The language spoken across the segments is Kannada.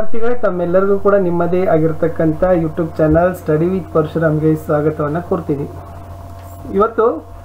ವಿದ್ಯಾರ್ಥಿಗಳೇ ತಮ್ಮೆಲ್ಲರಿಗೂ ಕೂಡ ನಿಮ್ಮದೇ ಆಗಿರ್ತಕ್ಕಂಥ ಯೂಟ್ಯೂಬ್ ಚಾನಲ್ ಸ್ಟಡಿ ವಿತ್ ಪರಶುರಾಮ್ಗೆ ಸ್ವಾಗತವನ್ನು ಕೋರ್ತೀನಿ ಇವತ್ತು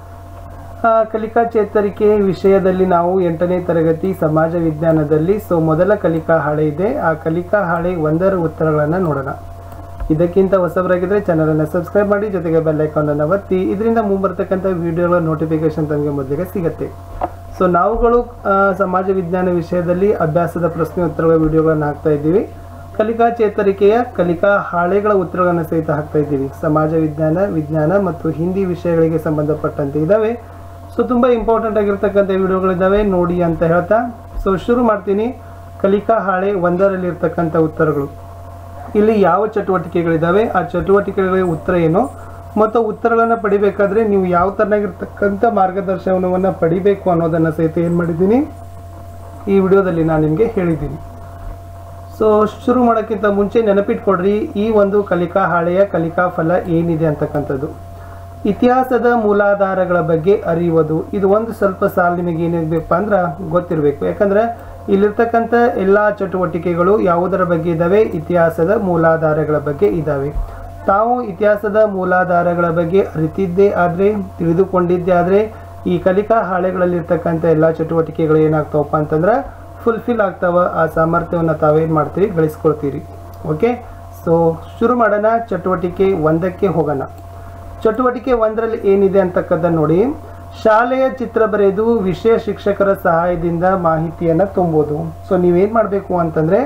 ಆ, ಕಲಿಕಾ ಚೇತರಿಕೆ ವಿಷಯದಲ್ಲಿ ನಾವು ಎಂಟನೇ ತರಗತಿ ಸಮಾಜ ವಿಜ್ಞಾನದಲ್ಲಿ ಸೊ ಮೊದಲ ಕಲಿಕಾ ಹಾಳೆ ಇದೆ ಆ ಕಲಿಕಾ ಹಾಳೆ ಒಂದರ ಉತ್ತರಗಳನ್ನು ನೋಡೋಣ ಇದಕ್ಕಿಂತ ಹೊಸಬರಾಗಿದ್ದರೆ ಚಾನಲನ್ನು ಸಬ್ಸ್ಕ್ರೈಬ್ ಮಾಡಿ ಜೊತೆಗೆ ಬೆಲ್ ಐಕಾನನ್ನು ಒತ್ತಿ ಇದರಿಂದ ಮುಂಬರ್ತಕ್ಕಂಥ ವಿಡಿಯೋಗಳ ನೋಟಿಫಿಕೇಶನ್ ತಮಗೆ ಮೊದಲಿಗೆ ಸಿಗುತ್ತೆ ಸೊ ನಾವುಗಳು ಆ, ಸಮಾಜ ವಿಜ್ಞಾನ ವಿಷಯದಲ್ಲಿ ಅಭ್ಯಾಸದ ಪ್ರಶ್ನೆ ಉತ್ತರಗಳ ವಿಡಿಯೋಗಳನ್ನು ಹಾಕ್ತಾ ಇದ್ದೀವಿ ಕಲಿಕಾ ಚೇತರಿಕೆಯ ಕಲಿಕಾ ಹಾಳೆಗಳ ಉತ್ತರಗಳನ್ನು ಸಹಿತ ಹಾಕ್ತಾ ಇದ್ದೀವಿ ಸಮಾಜ ವಿಜ್ಞಾನ ವಿಜ್ಞಾನ ಮತ್ತು ಹಿಂದಿ ವಿಷಯಗಳಿಗೆ ಸಂಬಂಧಪಟ್ಟಂತೆ ಇದ್ದಾವೆ ಸೊ ತುಂಬ ಇಂಪಾರ್ಟೆಂಟ್ ಆಗಿರ್ತಕ್ಕಂಥ ವಿಡಿಯೋಗಳಿದ್ದಾವೆ ನೋಡಿ ಅಂತ ಹೇಳ್ತಾ ಸೊ ಶುರು ಮಾಡ್ತೀನಿ ಕಲಿಕಾ ಹಾಳೆ ಒಂದರಲ್ಲಿ ಇರ್ತಕ್ಕಂಥ ಉತ್ತರಗಳು ಇಲ್ಲಿ ಯಾವ ಚಟುವಟಿಕೆಗಳಿದ್ದಾವೆ ಆ ಚಟುವಟಿಕೆಗಳಿಗೆ ಉತ್ತರ ಏನು ಮತ್ತು ಉತ್ತರಗಳನ್ನು ಪಡಿಬೇಕಾದ್ರೆ ನೀವು ಯಾವ ಥರನಾಗಿರ್ತಕ್ಕಂಥ ಮಾರ್ಗದರ್ಶನವನ್ನು ಪಡಿಬೇಕು ಅನ್ನೋದನ್ನು ಸಹಿತ ಏನು ಮಾಡಿದ್ದೀನಿ ಈ ವಿಡಿಯೋದಲ್ಲಿ ನಾನು ನಿಮಗೆ ಹೇಳಿದ್ದೀನಿ ಸೊ ಶುರು ಮಾಡೋಕ್ಕಿಂತ ಮುಂಚೆ ನೆನಪಿಟ್ಕೊಡ್ರಿ ಈ ಒಂದು ಕಲಿಕಾ ಹಾಳೆಯ ಕಲಿಕಾ ಫಲ ಏನಿದೆ ಅಂತಕ್ಕಂಥದ್ದು ಇತಿಹಾಸದ ಮೂಲಾಧಾರಗಳ ಬಗ್ಗೆ ಅರಿಯುವುದು ಇದು ಒಂದು ಸ್ವಲ್ಪ ಸಾಲು ನಿಮಗೆ ಏನಿರಬೇಕಪ್ಪ ಅಂದ್ರೆ ಗೊತ್ತಿರಬೇಕು ಯಾಕಂದ್ರೆ ಇಲ್ಲಿರ್ತಕ್ಕಂಥ ಎಲ್ಲ ಚಟುವಟಿಕೆಗಳು ಯಾವುದರ ಬಗ್ಗೆ ಇದ್ದಾವೆ ಇತಿಹಾಸದ ಮೂಲಾಧಾರಗಳ ಬಗ್ಗೆ ಇದ್ದಾವೆ ತಾವು ಇತಿಹಾಸದ ಮೂಲಾಧಾರಗಳ ಬಗ್ಗೆ ಅರಿತಿದ್ದೇ ಆದರೆ ತಿಳಿದುಕೊಂಡಿದ್ದೇ ಆದರೆ ಈ ಕಲಿಕಾ ಹಾಳೆಗಳಲ್ಲಿರ್ತಕ್ಕಂಥ ಎಲ್ಲ ಚಟುವಟಿಕೆಗಳು ಏನಾಗ್ತಾವಪ್ಪ ಅಂತಂದ್ರೆ ಫುಲ್ಫಿಲ್ ಆಗ್ತಾವ ಆ ಸಾಮರ್ಥ್ಯವನ್ನು ತಾವೇನು ಮಾಡ್ತೀರಿ ಗಳಿಸ್ಕೊಳ್ತೀರಿ ಓಕೆ ಸೊ ಶುರು ಮಾಡೋಣ ಚಟುವಟಿಕೆ ಒಂದಕ್ಕೆ ಹೋಗೋಣ ಚಟುವಟಿಕೆ ಒಂದರಲ್ಲಿ ಏನಿದೆ ಅಂತಕ್ಕದ್ದನ್ನು ನೋಡಿ ಶಾಲೆಯ ಚಿತ್ರ ಬರೆದು ವಿಷಯ ಶಿಕ್ಷಕರ ಸಹಾಯದಿಂದ ಮಾಹಿತಿಯನ್ನು ತುಂಬೋದು ಸೊ ನೀವೇನು ಮಾಡಬೇಕು ಅಂತಂದರೆ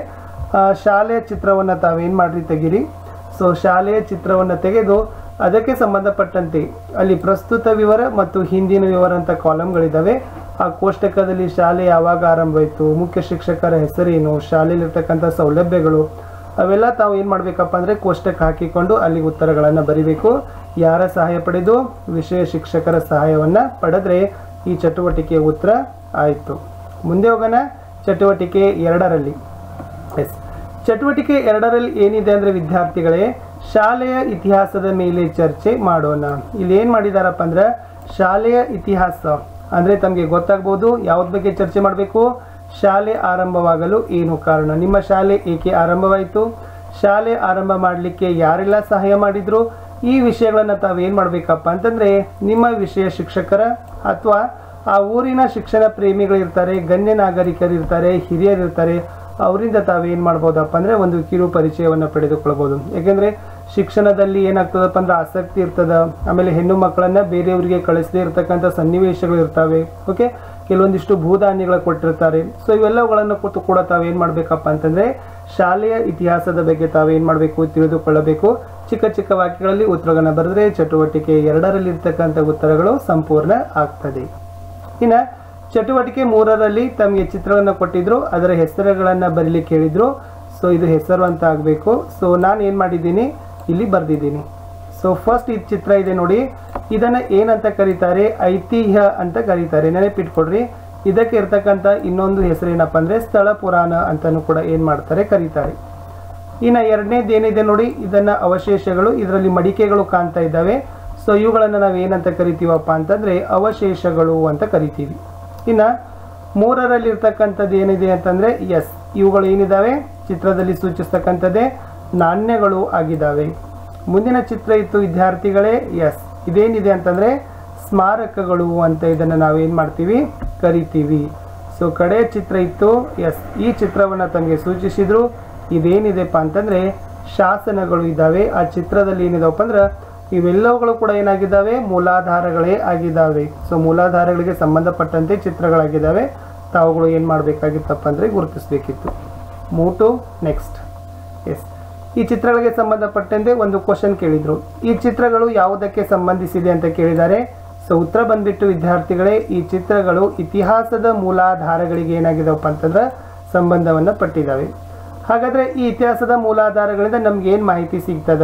ಶಾಲೆಯ ಚಿತ್ರವನ್ನು ತಾವೇನು ಮಾಡ್ರಿ ತೆಗೀರಿ ಸೊ ಶಾಲೆಯ ಚಿತ್ರವನ್ನು ತೆಗೆದು ಅದಕ್ಕೆ ಸಂಬಂಧಪಟ್ಟಂತೆ ಅಲ್ಲಿ ಪ್ರಸ್ತುತ ವಿವರ ಮತ್ತು ಹಿಂದಿನ ವಿವರ ಅಂತ ಕಾಲಮ್ಗಳಿದ್ದಾವೆ ಆ ಕೋಷ್ಟಕದಲ್ಲಿ ಶಾಲೆ ಯಾವಾಗ ಆರಂಭವಾಯಿತು ಮುಖ್ಯ ಶಿಕ್ಷಕರ ಹೆಸರೇನು ಶಾಲೆಯಲ್ಲಿರ್ತಕ್ಕಂಥ ಸೌಲಭ್ಯಗಳು ಅವೆಲ್ಲ ತಾವು ಏನು ಮಾಡಬೇಕಪ್ಪ ಅಂದರೆ ಕೋಷ್ಟಕ ಹಾಕಿಕೊಂಡು ಅಲ್ಲಿ ಉತ್ತರಗಳನ್ನು ಬರಿಬೇಕು ಯಾರ ಸಹಾಯ ಪಡೆದು ವಿಷಯ ಶಿಕ್ಷಕರ ಸಹಾಯವನ್ನು ಪಡೆದ್ರೆ ಈ ಚಟುವಟಿಕೆಯ ಉತ್ತರ ಆಯಿತು ಮುಂದೆ ಹೋಗೋಣ ಚಟುವಟಿಕೆ ಎರಡರಲ್ಲಿ ಎಸ್ ಚಟುವಟಿಕೆ ಎರಡರಲ್ಲಿ ಏನಿದೆ ಅಂದರೆ ವಿದ್ಯಾರ್ಥಿಗಳೇ ಶಾಲೆಯ ಇತಿಹಾಸದ ಮೇಲೆ ಚರ್ಚೆ ಮಾಡೋಣ ಇಲ್ಲಿ ಏನು ಮಾಡಿದಾರಪ್ಪ ಅಂದ್ರೆ ಶಾಲೆಯ ಇತಿಹಾಸ ಅಂದರೆ ತಮಗೆ ಗೊತ್ತಾಗ್ಬೋದು ಯಾವ್ದ್ರ ಬಗ್ಗೆ ಚರ್ಚೆ ಮಾಡಬೇಕು ಶಾಲೆ ಆರಂಭವಾಗಲು ಏನು ಕಾರಣ ನಿಮ್ಮ ಶಾಲೆ ಏಕೆ ಆರಂಭವಾಯಿತು ಶಾಲೆ ಆರಂಭ ಮಾಡಲಿಕ್ಕೆ ಯಾರೆಲ್ಲ ಸಹಾಯ ಮಾಡಿದ್ರು ಈ ವಿಷಯಗಳನ್ನು ತಾವೇನು ಮಾಡಬೇಕಪ್ಪ ಅಂತಂದರೆ ನಿಮ್ಮ ವಿಷಯ ಶಿಕ್ಷಕರ ಅಥವಾ ಆ ಊರಿನ ಶಿಕ್ಷಣ ಪ್ರೇಮಿಗಳಿರ್ತಾರೆ ಗಣ್ಯ ನಾಗರಿಕರು ಇರ್ತಾರೆ ಹಿರಿಯರು ಇರ್ತಾರೆ ಅವರಿಂದ ತಾವೇನು ಮಾಡ್ಬೋದಪ್ಪ ಅಂದರೆ ಒಂದು ಕಿರು ಪರಿಚಯವನ್ನು ಪಡೆದುಕೊಳ್ಬೋದು ಯಾಕೆಂದರೆ ಶಿಕ್ಷಣದಲ್ಲಿ ಏನಾಗ್ತದಪ್ಪ ಅಂದ್ರೆ ಆಸಕ್ತಿ ಇರ್ತದ ಆಮೇಲೆ ಹೆಣ್ಣು ಮಕ್ಕಳನ್ನ ಬೇರೆಯವರಿಗೆ ಕಳಿಸದೇ ಇರತಕ್ಕಂಥ ಸನ್ನಿವೇಶಗಳು ಇರ್ತವೆ ಓಕೆ ಕೆಲವೊಂದಿಷ್ಟು ಭೂಧಾನ್ಯಗಳ ಕೊಟ್ಟಿರ್ತಾರೆ ಸೊ ಇವೆಲ್ಲವುಗಳನ್ನು ಕೂತು ಕೂಡ ತಾವೇನು ಮಾಡಬೇಕಪ್ಪ ಅಂತಂದರೆ ಶಾಲೆಯ ಇತಿಹಾಸದ ಬಗ್ಗೆ ತಾವೇನು ಮಾಡಬೇಕು ತಿಳಿದುಕೊಳ್ಳಬೇಕು ಚಿಕ್ಕ ಚಿಕ್ಕ ವಾಕ್ಯಗಳಲ್ಲಿ ಉತ್ತರಗಳನ್ನು ಬರೆದ್ರೆ ಚಟುವಟಿಕೆ ಎರಡರಲ್ಲಿ ಇರ್ತಕ್ಕಂಥ ಉತ್ತರಗಳು ಸಂಪೂರ್ಣ ಆಗ್ತದೆ ಇನ್ನು ಚಟುವಟಿಕೆ ಮೂರರಲ್ಲಿ ತಮಗೆ ಚಿತ್ರವನ್ನು ಕೊಟ್ಟಿದ್ರು ಅದರ ಹೆಸರುಗಳನ್ನು ಬರೀಲಿಕ್ಕೆ ಹೇಳಿದ್ರು ಸೊ ಇದು ಹೆಸರು ಅಂತ ಆಗಬೇಕು ಸೊ ನಾನು ಏನು ಮಾಡಿದ್ದೀನಿ ಇಲ್ಲಿ ಬರೆದಿದ್ದೀನಿ ಸೊ ಫಸ್ಟ್ ಈ ಚಿತ್ರ ಇದೆ ನೋಡಿ ಇದನ್ನು ಏನಂತ ಕರೀತಾರೆ ಐತಿಹ್ಯ ಅಂತ ಕರೀತಾರೆ ನೆನಪಿಟ್ಕೊಡ್ರಿ ಇದಕ್ಕೆ ಇರ್ತಕ್ಕಂಥ ಇನ್ನೊಂದು ಹೆಸರು ಏನಪ್ಪ ಅಂದರೆ ಸ್ಥಳ ಪುರಾಣ ಅಂತಲೂ ಕೂಡ ಏನು ಮಾಡ್ತಾರೆ ಕರೀತಾರೆ ಇನ್ನು ಎರಡನೇದು ಏನಿದೆ ನೋಡಿ ಇದನ್ನು ಅವಶೇಷಗಳು ಇದರಲ್ಲಿ ಮಡಿಕೆಗಳು ಕಾಣ್ತಾ ಇದ್ದಾವೆ ಸೊ ಇವುಗಳನ್ನು ನಾವು ಏನಂತ ಕರಿತೀವಪ್ಪ ಅಂತಂದರೆ ಅವಶೇಷಗಳು ಅಂತ ಕರಿತೀವಿ ಇನ್ನು ಮೂರರಲ್ಲಿ ಇರ್ತಕ್ಕಂಥದ್ದು ಏನಿದೆ ಅಂತಂದರೆ ಎಸ್ ಇವುಗಳು ಏನಿದ್ದಾವೆ ಚಿತ್ರದಲ್ಲಿ ಸೂಚಿಸ್ತಕ್ಕಂಥದ್ದೇ ನಾಣ್ಯಗಳು ಆಗಿದ್ದಾವೆ ಮುಂದಿನ ಚಿತ್ರ ಇತ್ತು ವಿದ್ಯಾರ್ಥಿಗಳೇ ಎಸ್ ಇದೇನಿದೆ ಅಂತಂದರೆ ಸ್ಮಾರಕಗಳು ಅಂತ ಇದನ್ನು ನಾವೇನು ಮಾಡ್ತೀವಿ ಕರಿತೀವಿ ಸೊ ಕಡೆ ಚಿತ್ರ ಇತ್ತು ಎಸ್ ಈ ಚಿತ್ರವನ್ನು ತಮಗೆ ಸೂಚಿಸಿದ್ರು ಇದೇನಿದೆಪ್ಪ ಅಂತಂದರೆ ಶಾಸನಗಳು ಇದ್ದಾವೆ ಆ ಚಿತ್ರದಲ್ಲಿ ಏನಿದಾವಪ್ಪ ಅಂದ್ರೆ ಇವೆಲ್ಲವುಗಳು ಕೂಡ ಏನಾಗಿದ್ದಾವೆ ಮೂಲಾಧಾರಗಳೇ ಆಗಿದ್ದಾವೆ ಸೊ ಮೂಲಾಧಾರಗಳಿಗೆ ಸಂಬಂಧಪಟ್ಟಂತೆ ಚಿತ್ರಗಳಾಗಿದ್ದಾವೆ ತಾವುಗಳು ಏನು ಮಾಡಬೇಕಾಗಿತ್ತಪ್ಪ ಅಂದರೆ ಗುರುತಿಸಬೇಕಿತ್ತು ಮೂಟು ನೆಕ್ಸ್ಟ್ ಎಸ್ ಈ ಚಿತ್ರಗಳಿಗೆ ಸಂಬಂಧಪಟ್ಟಂತೆ ಒಂದು ಕ್ವಶನ್ ಕೇಳಿದರು ಈ ಚಿತ್ರಗಳು ಯಾವುದಕ್ಕೆ ಸಂಬಂಧಿಸಿದೆ ಅಂತ ಕೇಳಿದ್ದಾರೆ ಸೊ ಉತ್ತರ ಬಂದ್ಬಿಟ್ಟು ವಿದ್ಯಾರ್ಥಿಗಳೇ ಈ ಚಿತ್ರಗಳು ಇತಿಹಾಸದ ಮೂಲಾಧಾರಗಳಿಗೆ ಏನಾಗಿದವಪ್ಪ ಅಂತಂದ್ರೆ ಸಂಬಂಧವನ್ನು ಪಟ್ಟಿದ್ದಾವೆ ಹಾಗಾದರೆ ಈ ಇತಿಹಾಸದ ಮೂಲಾಧಾರಗಳಿಂದ ನಮ್ಗೆ ಏನು ಮಾಹಿತಿ ಸಿಗ್ತದ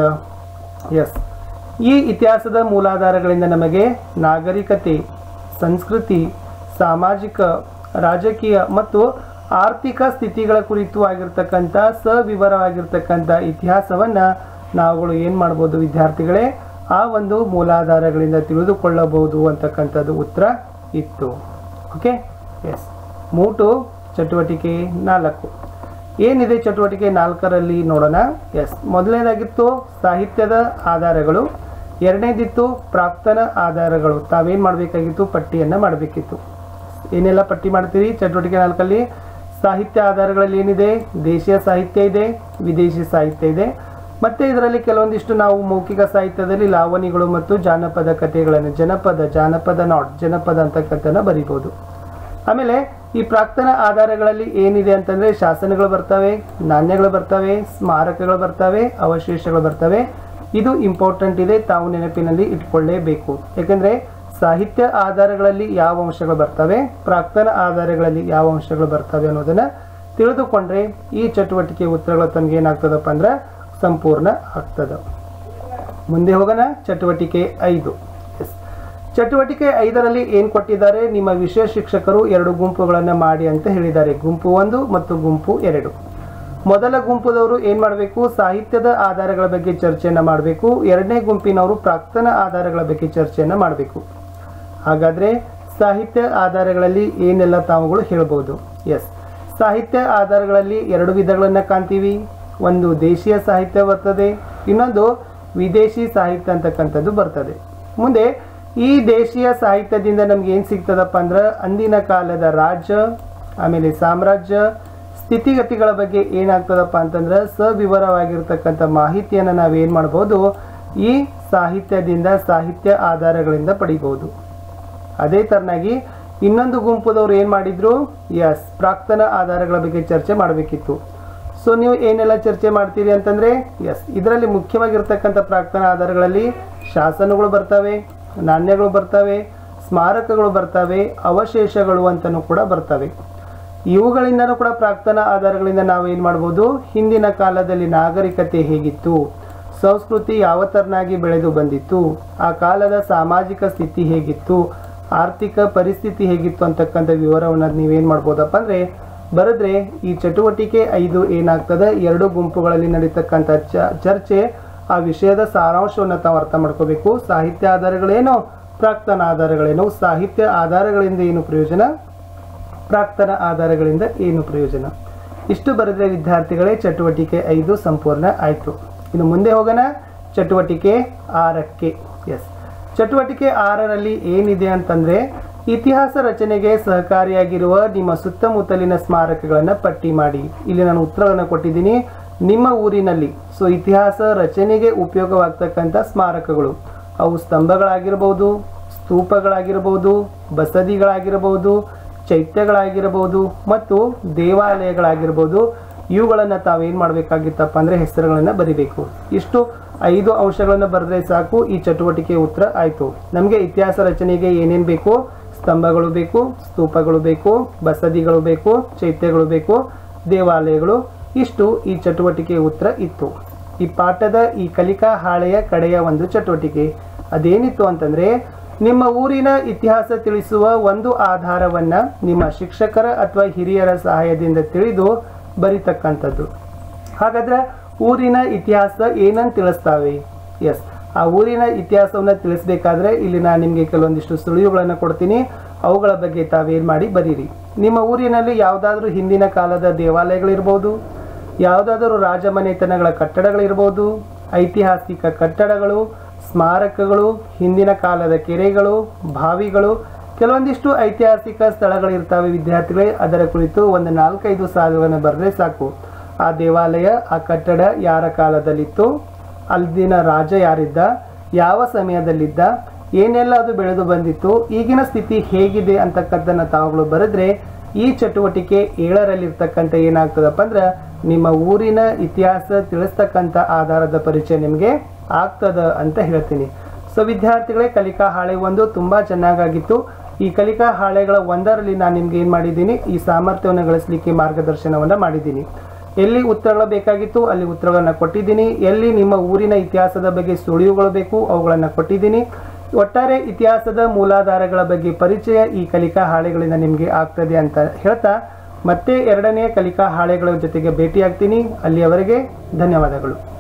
ಎಸ್ ಈ ಇತಿಹಾಸದ ಮೂಲಾಧಾರಗಳಿಂದ ನಮಗೆ ನಾಗರಿಕತೆ ಸಂಸ್ಕೃತಿ ಸಾಮಾಜಿಕ ರಾಜಕೀಯ ಮತ್ತು ಆರ್ಥಿಕ ಸ್ಥಿತಿಗಳ ಕುರಿತು ಆಗಿರ್ತಕ್ಕಂಥ ಸವಿವರವಾಗಿರ್ತಕ್ಕಂಥ ಇತಿಹಾಸವನ್ನು ನಾವುಗಳು ಏನು ಮಾಡ್ಬೋದು ವಿದ್ಯಾರ್ಥಿಗಳೇ ಆ ಒಂದು ಮೂಲಾಧಾರಗಳಿಂದ ತಿಳಿದುಕೊಳ್ಳಬಹುದು ಅಂತಕ್ಕಂಥದ್ದು ಉತ್ತರ ಇತ್ತು ಓಕೆ ಎಸ್ ಮೂಟು ಚಟುವಟಿಕೆ ನಾಲ್ಕು ಏನಿದೆ ಚಟುವಟಿಕೆ ನಾಲ್ಕರಲ್ಲಿ ನೋಡೋಣ ಎಸ್ ಮೊದಲನೇದಾಗಿತ್ತು ಸಾಹಿತ್ಯದ ಆಧಾರಗಳು ಎರಡನೇದಿತ್ತು ಪ್ರಾಕ್ತನ ಆಧಾರಗಳು ತಾವೇನು ಮಾಡಬೇಕಾಗಿತ್ತು ಪಟ್ಟಿಯನ್ನು ಮಾಡಬೇಕಿತ್ತು ಏನೆಲ್ಲ ಪಟ್ಟಿ ಮಾಡ್ತೀರಿ ಚಟುವಟಿಕೆ ನಾಲ್ಕಲ್ಲಿ ಸಾಹಿತ್ಯ ಆಧಾರಗಳಲ್ಲಿ ಏನಿದೆ ದೇಶೀಯ ಸಾಹಿತ್ಯ ಇದೆ ವಿದೇಶಿ ಸಾಹಿತ್ಯ ಇದೆ ಮತ್ತೆ ಇದರಲ್ಲಿ ಕೆಲವೊಂದಿಷ್ಟು ನಾವು ಮೌಖಿಕ ಸಾಹಿತ್ಯದಲ್ಲಿ ಲಾವಣಿಗಳು ಮತ್ತು ಜಾನಪದ ಕಥೆಗಳನ್ನು ಜನಪದ ಜಾನಪದ ನಾಟ್ ಜನಪದ ಅಂತಕ್ಕಂಥನ್ನ ಬರಿಬೋದು ಆಮೇಲೆ ಈ ಪ್ರಾಕ್ತನ ಆಧಾರಗಳಲ್ಲಿ ಏನಿದೆ ಅಂತಂದ್ರೆ ಶಾಸನಗಳು ಬರ್ತವೆ ನಾಣ್ಯಗಳು ಬರ್ತವೆ ಸ್ಮಾರಕಗಳು ಬರ್ತವೆ ಅವಶೇಷಗಳು ಬರ್ತವೆ ಇದು ಇಂಪಾರ್ಟೆಂಟ್ ಇದೆ ತಾವು ನೆನಪಿನಲ್ಲಿ ಇಟ್ಕೊಳ್ಳೇಬೇಕು ಯಾಕಂದ್ರೆ ಸಾಹಿತ್ಯ ಆಧಾರಗಳಲ್ಲಿ ಯಾವ ಅಂಶಗಳು ಬರ್ತವೆ ಪ್ರಾಕ್ತನ ಆಧಾರಗಳಲ್ಲಿ ಯಾವ ಅಂಶಗಳು ಬರ್ತವೆ ಅನ್ನೋದನ್ನ ತಿಳಿದುಕೊಂಡ್ರೆ ಈ ಚಟುವಟಿಕೆ ಉತ್ತರಗಳು ತಮ್ಗೆ ಏನಾಗ್ತದಪ್ಪ ಅಂದ್ರೆ ಸಂಪೂರ್ಣ ಆಗ್ತದ ಮುಂದೆ ಹೋಗೋಣ ಚಟುವಟಿಕೆ ಐದು ಎಸ್ ಚಟುವಟಿಕೆ ಐದರಲ್ಲಿ ಏನು ಕೊಟ್ಟಿದ್ದಾರೆ ನಿಮ್ಮ ವಿಷಯ ಶಿಕ್ಷಕರು ಎರಡು ಗುಂಪುಗಳನ್ನು ಮಾಡಿ ಅಂತ ಹೇಳಿದ್ದಾರೆ ಗುಂಪು ಒಂದು ಮತ್ತು ಗುಂಪು ಎರಡು ಮೊದಲ ಗುಂಪುದವರು ಏನು ಮಾಡಬೇಕು ಸಾಹಿತ್ಯದ ಆಧಾರಗಳ ಬಗ್ಗೆ ಚರ್ಚೆಯನ್ನು ಮಾಡಬೇಕು ಎರಡನೇ ಗುಂಪಿನವರು ಪ್ರಾಕ್ತನ ಆಧಾರಗಳ ಬಗ್ಗೆ ಚರ್ಚೆಯನ್ನು ಮಾಡಬೇಕು ಹಾಗಾದ್ರೆ ಸಾಹಿತ್ಯ ಆಧಾರಗಳಲ್ಲಿ ಏನೆಲ್ಲ ತಾವುಗಳು ಹೇಳ್ಬೋದು ಎಸ್ ಸಾಹಿತ್ಯ ಆಧಾರಗಳಲ್ಲಿ ಎರಡು ವಿಧಗಳನ್ನು ಕಾಣ್ತೀವಿ ಒಂದು ದೇಶೀಯ ಸಾಹಿತ್ಯ ಬರ್ತದೆ ಇನ್ನೊಂದು ವಿದೇಶಿ ಸಾಹಿತ್ಯ ಅಂತಕ್ಕಂಥದ್ದು ಬರ್ತದೆ ಮುಂದೆ ಈ ದೇಶೀಯ ಸಾಹಿತ್ಯದಿಂದ ನಮ್ಗೆ ಏನು ಸಿಗ್ತದಪ್ಪ ಅಂದ್ರೆ ಅಂದಿನ ಕಾಲದ ರಾಜ್ಯ ಆಮೇಲೆ ಸಾಮ್ರಾಜ್ಯ ಸ್ಥಿತಿಗತಿಗಳ ಬಗ್ಗೆ ಏನಾಗ್ತದಪ್ಪ ಅಂತಂದ್ರೆ ಸವಿವರವಾಗಿರ್ತಕ್ಕಂಥ ಮಾಹಿತಿಯನ್ನು ನಾವೇನು ಮಾಡ್ಬೋದು ಈ ಸಾಹಿತ್ಯದಿಂದ ಸಾಹಿತ್ಯ ಆಧಾರಗಳಿಂದ ಪಡಿಬಹುದು ಅದೇ ತರನಾಗಿ ಇನ್ನೊಂದು ಗುಂಪುದವ್ರು ಏನು ಮಾಡಿದ್ರು ಎಸ್ ಪ್ರಾಕ್ತನ ಆಧಾರಗಳ ಬಗ್ಗೆ ಚರ್ಚೆ ಮಾಡಬೇಕಿತ್ತು ಸೊ ನೀವು ಏನೆಲ್ಲ ಚರ್ಚೆ ಮಾಡ್ತೀರಿ ಅಂತಂದ್ರೆ ಎಸ್ ಇದರಲ್ಲಿ ಮುಖ್ಯವಾಗಿರ್ತಕ್ಕಂಥ ಪ್ರಾಕ್ತನ ಆಧಾರಗಳಲ್ಲಿ ಶಾಸನಗಳು ಬರ್ತವೆ ನಾಣ್ಯಗಳು ಬರ್ತವೆ ಸ್ಮಾರಕಗಳು ಬರ್ತವೆ ಅವಶೇಷಗಳು ಅಂತಲೂ ಕೂಡ ಬರ್ತವೆ ಇವುಗಳಿಂದನೂ ಕೂಡ ಪ್ರಾಕ್ತನ ಆಧಾರಗಳಿಂದ ನಾವು ಏನು ಮಾಡ್ಬೋದು ಹಿಂದಿನ ಕಾಲದಲ್ಲಿ ನಾಗರಿಕತೆ ಹೇಗಿತ್ತು ಸಂಸ್ಕೃತಿ ಯಾವ ತರನಾಗಿ ಬೆಳೆದು ಬಂದಿತ್ತು ಆ ಕಾಲದ ಸಾಮಾಜಿಕ ಸ್ಥಿತಿ ಹೇಗಿತ್ತು ಆರ್ಥಿಕ ಪರಿಸ್ಥಿತಿ ಹೇಗಿತ್ತು ಅಂತಕ್ಕಂಥ ವಿವರವನ್ನು ನೀವೇನು ಮಾಡ್ಬೋದಪ್ಪ ಅಂದರೆ ಬರೆದ್ರೆ ಈ ಚಟುವಟಿಕೆ ಐದು ಏನಾಗ್ತದೆ ಎರಡು ಗುಂಪುಗಳಲ್ಲಿ ನಡೀತಕ್ಕಂಥ ಚ ಚರ್ಚೆ ಆ ವಿಷಯದ ಸಾರಾಂಶವನ್ನು ತಾವು ಅರ್ಥ ಮಾಡ್ಕೋಬೇಕು ಸಾಹಿತ್ಯ ಆಧಾರಗಳೇನು ಪ್ರಾಕ್ತನ ಆಧಾರಗಳೇನು ಸಾಹಿತ್ಯ ಆಧಾರಗಳಿಂದ ಏನು ಪ್ರಯೋಜನ ಪ್ರಾಕ್ತನ ಆಧಾರಗಳಿಂದ ಏನು ಪ್ರಯೋಜನ ಇಷ್ಟು ಬರೆದ್ರೆ ವಿದ್ಯಾರ್ಥಿಗಳೇ ಚಟುವಟಿಕೆ ಐದು ಸಂಪೂರ್ಣ ಆಯಿತು ಇನ್ನು ಮುಂದೆ ಹೋಗೋಣ ಚಟುವಟಿಕೆ ಆರಕ್ಕೆ ಎಸ್ ಚಟುವಟಿಕೆ ಆರರಲ್ಲಿ ಏನಿದೆ ಅಂತಂದ್ರೆ ಇತಿಹಾಸ ರಚನೆಗೆ ಸಹಕಾರಿಯಾಗಿರುವ ನಿಮ್ಮ ಸುತ್ತಮುತ್ತಲಿನ ಸ್ಮಾರಕಗಳನ್ನು ಪಟ್ಟಿ ಮಾಡಿ ಇಲ್ಲಿ ನಾನು ಉತ್ತರವನ್ನು ಕೊಟ್ಟಿದ್ದೀನಿ ನಿಮ್ಮ ಊರಿನಲ್ಲಿ ಸೊ ಇತಿಹಾಸ ರಚನೆಗೆ ಉಪಯೋಗವಾಗ್ತಕ್ಕಂಥ ಸ್ಮಾರಕಗಳು ಅವು ಸ್ತಂಭಗಳಾಗಿರ್ಬೋದು ಸ್ತೂಪಗಳಾಗಿರ್ಬೋದು ಬಸದಿಗಳಾಗಿರ್ಬೋದು ಚೈತ್ಯಗಳಾಗಿರಬಹುದು ಮತ್ತು ದೇವಾಲಯಗಳಾಗಿರ್ಬೋದು ಇವುಗಳನ್ನು ತಾವೇನು ಮಾಡಬೇಕಾಗಿತ್ತಪ್ಪ ಅಂದರೆ ಹೆಸರುಗಳನ್ನು ಬರಿಬೇಕು ಇಷ್ಟು ಐದು ಅಂಶಗಳನ್ನು ಬರೆದ್ರೆ ಸಾಕು ಈ ಚಟುವಟಿಕೆ ಉತ್ತರ ಆಯಿತು ನಮಗೆ ಇತಿಹಾಸ ರಚನೆಗೆ ಏನೇನು ಬೇಕು ಸ್ತಂಭಗಳು ಬೇಕು ಸ್ತೂಪಗಳು ಬೇಕು ಬಸದಿಗಳು ಬೇಕು ಚೈತ್ಯಗಳು ಬೇಕು ದೇವಾಲಯಗಳು ಇಷ್ಟು ಈ ಚಟುವಟಿಕೆ ಉತ್ತರ ಇತ್ತು ಈ ಪಾಠದ ಈ ಕಲಿಕಾ ಹಾಳೆಯ ಕಡೆಯ ಒಂದು ಚಟುವಟಿಕೆ ಅದೇನಿತ್ತು ಅಂತಂದ್ರೆ ನಿಮ್ಮ ಊರಿನ ಇತಿಹಾಸ ತಿಳಿಸುವ ಒಂದು ಆಧಾರವನ್ನ ನಿಮ್ಮ ಶಿಕ್ಷಕರ ಅಥವಾ ಹಿರಿಯರ ಸಹಾಯದಿಂದ ತಿಳಿದು ಬರಿತಕ್ಕಂಥದ್ದು ಹಾಗಾದ್ರೆ ಊರಿನ ಇತಿಹಾಸ ಏನಂತ ತಿಳಿಸ್ತಾವೆ ಎಸ್ ಆ ಊರಿನ ಇತಿಹಾಸವನ್ನು ತಿಳಿಸ್ಬೇಕಾದ್ರೆ ಇಲ್ಲಿ ನಾನು ನಿಮಗೆ ಕೆಲವೊಂದಿಷ್ಟು ಸುಳಿವುಗಳನ್ನು ಕೊಡ್ತೀನಿ ಅವುಗಳ ಬಗ್ಗೆ ತಾವೇನು ಮಾಡಿ ಬರೀರಿ ನಿಮ್ಮ ಊರಿನಲ್ಲಿ ಯಾವುದಾದ್ರೂ ಹಿಂದಿನ ಕಾಲದ ದೇವಾಲಯಗಳಿರ್ಬೋದು ಯಾವುದಾದರೂ ರಾಜಮನೆತನಗಳ ಕಟ್ಟಡಗಳಿರ್ಬೋದು ಐತಿಹಾಸಿಕ ಕಟ್ಟಡಗಳು ಸ್ಮಾರಕಗಳು ಹಿಂದಿನ ಕಾಲದ ಕೆರೆಗಳು ಬಾವಿಗಳು ಕೆಲವೊಂದಿಷ್ಟು ಐತಿಹಾಸಿಕ ಸ್ಥಳಗಳಿರ್ತವೆ ವಿದ್ಯಾರ್ಥಿಗಳೇ ಅದರ ಕುರಿತು ಒಂದು ನಾಲ್ಕೈದು ಸಾಲುಗಳನ್ನು ಬರೆದ್ರೆ ಸಾಕು ಆ ದೇವಾಲಯ ಆ ಕಟ್ಟಡ ಯಾರ ಕಾಲದಲ್ಲಿತ್ತು ಅಲ್ಲಿನ ರಾಜ ಯಾರಿದ್ದ ಯಾವ ಸಮಯದಲ್ಲಿದ್ದ ಏನೆಲ್ಲ ಅದು ಬೆಳೆದು ಬಂದಿತ್ತು ಈಗಿನ ಸ್ಥಿತಿ ಹೇಗಿದೆ ಅಂತಕ್ಕದ್ದನ್ನು ತಾವುಗಳು ಬರೆದ್ರೆ ಈ ಚಟುವಟಿಕೆ ಏಳರಲ್ಲಿರ್ತಕ್ಕಂಥ ಏನಾಗ್ತದಪ್ಪ ಅಂದ್ರೆ ನಿಮ್ಮ ಊರಿನ ಇತಿಹಾಸ ತಿಳಿಸ್ತಕ್ಕಂಥ ಆಧಾರದ ಪರಿಚಯ ನಿಮಗೆ ಆಗ್ತದ ಅಂತ ಹೇಳ್ತೀನಿ ಸೊ ವಿದ್ಯಾರ್ಥಿಗಳೇ ಕಲಿಕಾ ಹಾಳೆ ಒಂದು ತುಂಬ ಚೆನ್ನಾಗಾಗಿತ್ತು ಈ ಕಲಿಕಾ ಹಾಳೆಗಳ ಒಂದರಲ್ಲಿ ನಾನು ನಿಮ್ಗೆ ಏನು ಮಾಡಿದ್ದೀನಿ ಈ ಸಾಮರ್ಥ್ಯವನ್ನು ಗಳಿಸಲಿಕ್ಕೆ ಮಾರ್ಗದರ್ಶನವನ್ನು ಮಾಡಿದ್ದೀನಿ ಎಲ್ಲಿ ಉತ್ತರಗಳು ಬೇಕಾಗಿತ್ತು ಅಲ್ಲಿ ಉತ್ತರಗಳನ್ನು ಕೊಟ್ಟಿದ್ದೀನಿ ಎಲ್ಲಿ ನಿಮ್ಮ ಊರಿನ ಇತಿಹಾಸದ ಬಗ್ಗೆ ಸುಳಿವುಗಳು ಬೇಕು ಅವುಗಳನ್ನು ಕೊಟ್ಟಿದ್ದೀನಿ ಒಟ್ಟಾರೆ ಇತಿಹಾಸದ ಮೂಲಾಧಾರಗಳ ಬಗ್ಗೆ ಪರಿಚಯ ಈ ಕಲಿಕಾ ಹಾಳೆಗಳಿಂದ ನಿಮಗೆ ಆಗ್ತದೆ ಅಂತ ಹೇಳ್ತಾ ಮತ್ತೆ ಎರಡನೇ ಕಲಿಕಾ ಹಾಳೆಗಳ ಜೊತೆಗೆ ಭೇಟಿಯಾಗ್ತೀನಿ ಅಲ್ಲಿಯವರೆಗೆ ಧನ್ಯವಾದಗಳು